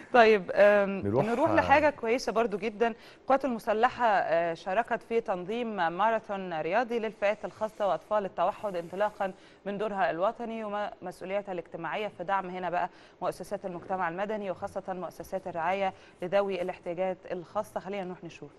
طيب آم، نروح- نروح, لحاجة كويسة برضو جدا القوات المسلحة آه، شاركت في تنظيم ماراثون رياضي للفئات الخاصة وأطفال التوحد انطلاقا من دورها الوطني ومسؤولياتها الاجتماعية في دعم هنا بقى مؤسسات المجتمع المدني وخاصة مؤسسات الرعاية لذوي الاحتياجات الخاصة خلينا نروح نشوف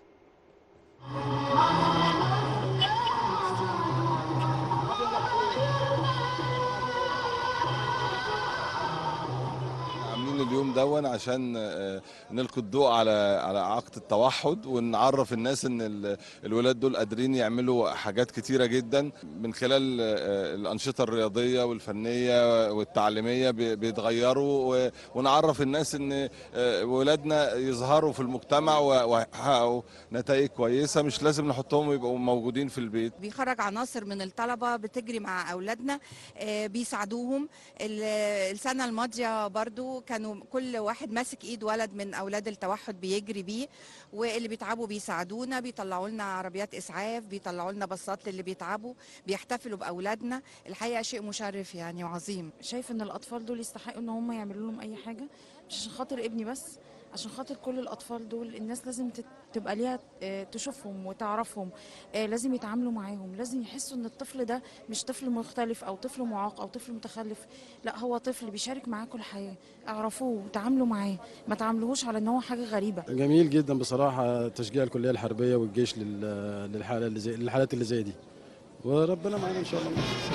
عاملين اليوم دون عشان آه، نلقي الضوء على على اعاقه التوحد ونعرف الناس ان ال- الولاد دول قادرين يعملوا حاجات كتيره جدا من خلال آه، الانشطه الرياضيه والفنيه والتعليميه بي- بيتغيروا و- ونعرف الناس ان آه، ولادنا يظهروا في المجتمع و- ويحققوا نتائج كويسه مش لازم نحطهم يبقوا موجودين في البيت بيخرج عناصر من الطلبة بتجري مع أولادنا آه، بيساعدوهم ال- السنة الماضية برضو كانوا كل واحد ماسك إيد ولد من أولاد التوحد بيجري بيه واللي بيتعبوا بيساعدونا بيطلعوا لنا عربيات إسعاف بيطلعوا لنا باصات للي بيتعبوا بيحتفلوا بأولادنا الحقيقة شيء مشرف يعني وعظيم شايف ان الاطفال دول يستحقوا ان هم يعملوا لهم اي حاجه مش عشان خاطر ابني بس عشان خاطر كل الاطفال دول الناس لازم تت- تبقى ليها آه، تشوفهم وتعرفهم آه، لازم يتعاملوا معاهم لازم يحسوا ان الطفل ده مش طفل مختلف او طفل معاق او طفل متخلف لا هو طفل بيشارك معاكم الحياه اعرفوه وتعاملوا معاه ما تعاملوهوش على ان هو حاجه غريبه جميل جدا بصراحة تشجيع الكلية الحربية والجيش لل- للحالة اللي زي للحالات اللي زي دي وربنا معانا إن شاء الله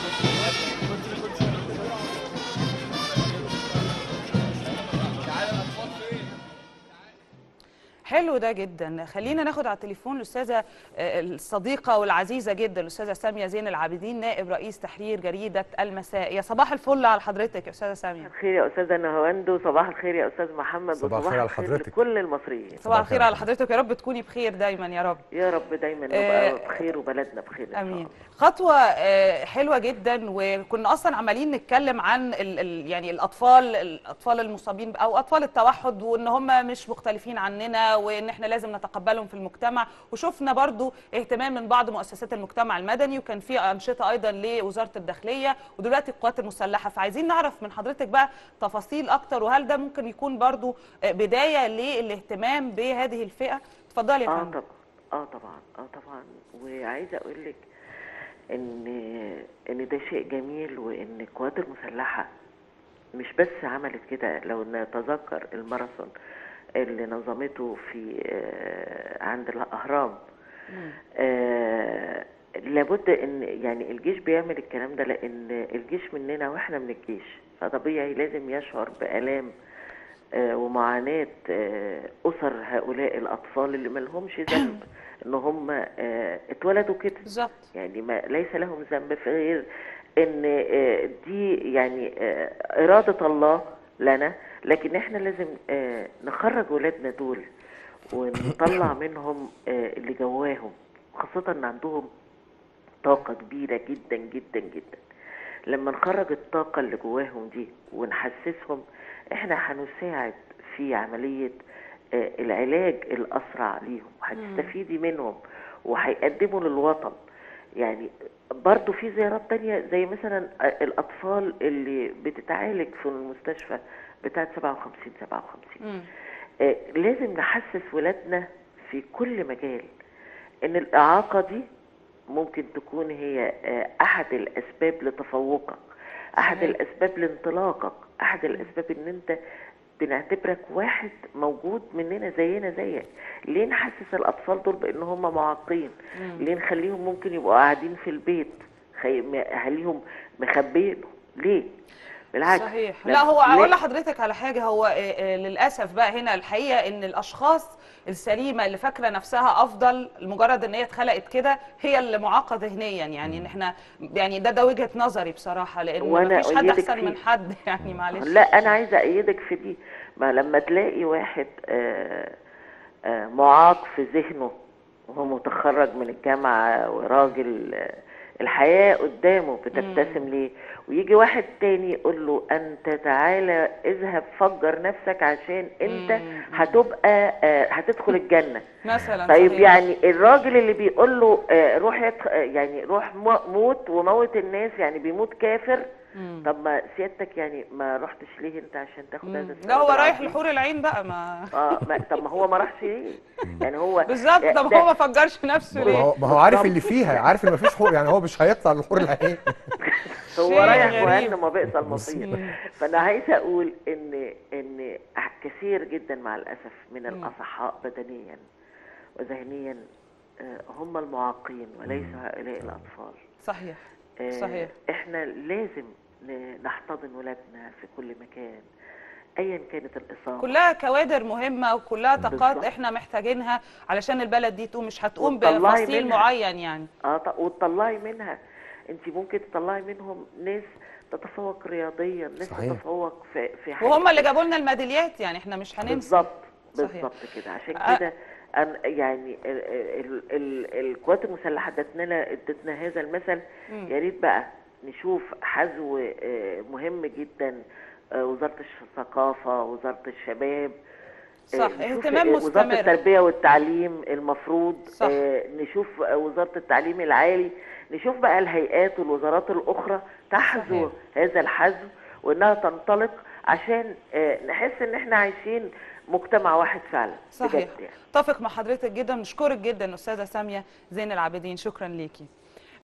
حلو ده جدا خلينا ناخد على التليفون الاستاذه آه، الصديقه والعزيزه جدا الاستاذه ساميه زين العابدين نائب رئيس تحرير جريده المساء يا صباح الفل على حضرتك يا استاذه ساميه الخير يا استاذه نهاوند وصباح الخير يا استاذ محمد صباح وصباح الخير على الخير حضرتك. لكل المصريين صباح الخير على حضرتك يا رب تكوني بخير دايما يا رب يا رب دايما آه، نبقى بخير وبلدنا بخير إن شاء امين الله. خطوه آه، حلوه جدا وكنا اصلا عمالين نتكلم عن ال ال يعني الاطفال الاطفال المصابين او اطفال التوحد وان هم مش مختلفين عننا وان احنا لازم نتقبلهم في المجتمع وشفنا برضو اهتمام من بعض مؤسسات المجتمع المدني وكان في انشطه ايضا لوزاره الداخليه ودلوقتي القوات المسلحه فعايزين نعرف من حضرتك بقى تفاصيل اكتر وهل ده ممكن يكون برضو آه، بدايه للاهتمام بهذه الفئه اتفضلي يا اه فندم طبعا اه طبعا اه طبعا وعايزه اقول لك ان ان ده شيء جميل وان القوات المسلحه مش بس عملت كده لو نتذكر الماراثون اللي نظمته في آه، عند الاهرام آه لابد ان يعني الجيش بيعمل الكلام ده لان الجيش مننا واحنا من الجيش فطبيعي لازم يشعر بالام آه ومعاناه آه اسر هؤلاء الاطفال اللي ملهمش ذنب ان هم آه اتولدوا كده بالظبط يعني ما ليس لهم ذنب في غير ان آه، دي يعني آه، اراده الله لنا لكن احنا لازم آه، نخرج ولادنا دول ونطلع منهم آه، اللي جواهم خاصه ان عندهم طاقه كبيره جدا جدا جدا لما نخرج الطاقه اللي جواهم دي ونحسسهم احنا هنساعد في عمليه آه، العلاج الاسرع ليهم هتستفيدي منهم وهيقدموا للوطن يعني برضو في زيارات تانية زي مثلا الأطفال اللي بتتعالج في المستشفى بتاعت 57 57 مم. آه، لازم نحسس ولادنا في كل مجال ان الإعاقة دي ممكن تكون هي آه، أحد الأسباب لتفوقك أحد صحيح. الأسباب لانطلاقك أحد الأسباب إن أنت بنعتبرك واحد موجود مننا زينا زيك ليه نحسس الأطفال دول بأن هم معاقين ليه نخليهم ممكن يبقوا قاعدين في البيت خي... م- أهاليهم مخبينهم ليه بالعكس صحيح لما- لا هو ليه؟ اقول لحضرتك على حاجه هو آه، آه، للاسف بقى هنا الحقيقه ان الاشخاص السليمه اللي فاكره نفسها افضل لمجرد ان هي اتخلقت كده هي اللي معاقه ذهنيا يعني ان احنا يعني ده ده وجهه نظري بصراحه لان وأنا مفيش حد أؤيدك احسن فيه. من حد يعني معلش لا انا عايزه ايدك في دي ما لما تلاقي واحد آه، آه، معاق في ذهنه وهو متخرج من الجامعه وراجل آه، الحياه قدامه بتبتسم ليه ويجي واحد تاني يقول له انت تعالى اذهب فجر نفسك عشان انت مم. هتبقى آه، هتدخل الجنه مثلا طيب صحيح. يعني الراجل اللي بيقول له آه، روح يدخ... آه، يعني روح مو- موت وموت الناس يعني بيموت كافر طب ما سيادتك يعني ما رحتش ليه انت عشان تاخد هذا الثواب لا هو رايح العظيم؟ لحور العين بقى ما اه ما طب ما هو ما راحش ليه يعني هو بالظبط طب ده- هو ما فجرش نفسه ما ليه هو ما هو عارف اللي فيها عارف ان مفيش حور يعني هو مش هيطلع للحور العين هو شيء رايح غريب. جهنم وبئس المصير فانا عايزه اقول ان ان كثير جدا مع الاسف من الاصحاء بدنيا وذهنيا آه، هم المعاقين وليس هؤلاء الاطفال صحيح آه، صحيح. احنا لازم ن- نحتضن ولادنا في كل مكان ايا كانت الاصابه كلها كوادر مهمة وكلها طاقات بالظبط. احنا محتاجينها علشان البلد دي تقوم مش هتقوم وتطلعي بفصيل منها. معين يعني اه ط- وتطلعي منها انت ممكن تطلعي منهم ناس تتفوق رياضيا ناس صحيح. تتفوق في في حاجة وهم اللي جابوا لنا الميداليات يعني احنا مش هننسى بالظبط صحيح. بالظبط كده عشان أ- كده أن يعني ال ال ال القوات المسلحه ادتنا ادتنا هذا المثل يا ريت بقى نشوف حذو آه، مهم جدا آه، وزاره الثقافه وزاره الشباب آه، صح، نشوف اهتمام وزاره مستمر. التربيه والتعليم المفروض صح. آه، نشوف آه، وزاره التعليم العالي نشوف بقى الهيئات والوزارات الاخرى تحذو هذا الحذو وانها تنطلق عشان آه، نحس ان احنا عايشين مجتمع واحد فعلا صحيح بجد يعني. اتفق مع حضرتك جدا نشكرك جدا استاذه ساميه زين العابدين شكرا ليكي